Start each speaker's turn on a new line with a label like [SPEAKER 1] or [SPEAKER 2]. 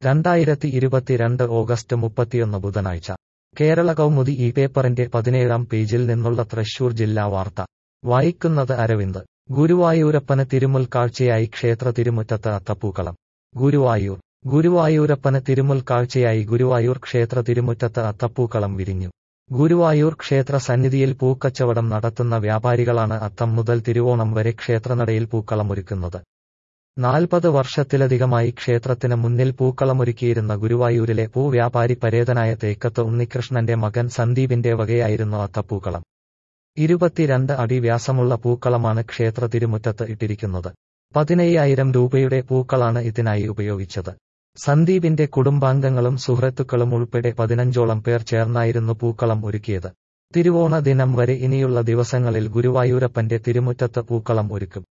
[SPEAKER 1] രണ്ടായിരത്തി ഇരുപത്തിരണ്ട് ഓഗസ്റ്റ് മുപ്പത്തിയൊന്ന് ബുധനാഴ്ച കേരള കൗമുദി ഈ പേപ്പറിന്റെ പതിനേഴാം പേജിൽ നിന്നുള്ള തൃശൂർ ജില്ലാ വാർത്ത വായിക്കുന്നത് അരവിന്ദ് ഗുരുവായൂരപ്പന് തിരുമുൽ കാഴ്ചയായി ക്ഷേത്ര തിരുമുറ്റത്ത് അത്തപ്പൂക്കളം ഗുരുവായൂർ ഗുരുവായൂരപ്പന് തിരുമുൽ കാഴ്ചയായി ഗുരുവായൂർ ക്ഷേത്ര തിരുമുറ്റത്ത് അത്തപ്പൂക്കളം വിരിഞ്ഞു ഗുരുവായൂർ ക്ഷേത്ര സന്നിധിയിൽ പൂക്കച്ചവടം നടത്തുന്ന വ്യാപാരികളാണ് അത്തം മുതൽ തിരുവോണം വരെ ക്ഷേത്രനടയിൽ പൂക്കളമൊരുക്കുന്നത് നാൽപ്പത് വർഷത്തിലധികമായി ക്ഷേത്രത്തിന് മുന്നിൽ പൂക്കളമൊരുക്കിയിരുന്ന ഗുരുവായൂരിലെ പൂവ്യാപാരി പരേതനായ തേക്കത്ത് ഉണ്ണികൃഷ്ണന്റെ മകൻ സന്ദീപിന്റെ വകയായിരുന്നു അത്തപ്പൂക്കളം ഇരുപത്തിരണ്ട് അടി വ്യാസമുള്ള പൂക്കളമാണ് ക്ഷേത്ര തിരുമുറ്റത്ത് ഇട്ടിരിക്കുന്നത് പതിനയ്യായിരം രൂപയുടെ പൂക്കളാണ് ഇതിനായി ഉപയോഗിച്ചത് സന്ദീപിന്റെ കുടുംബാംഗങ്ങളും സുഹൃത്തുക്കളും ഉൾപ്പെടെ പതിനഞ്ചോളം പേർ ചേർന്നായിരുന്നു പൂക്കളം ഒരുക്കിയത് തിരുവോണ ദിനം വരെ ഇനിയുള്ള ദിവസങ്ങളിൽ ഗുരുവായൂരപ്പന്റെ തിരുമുറ്റത്ത് പൂക്കളം ഒരുക്കും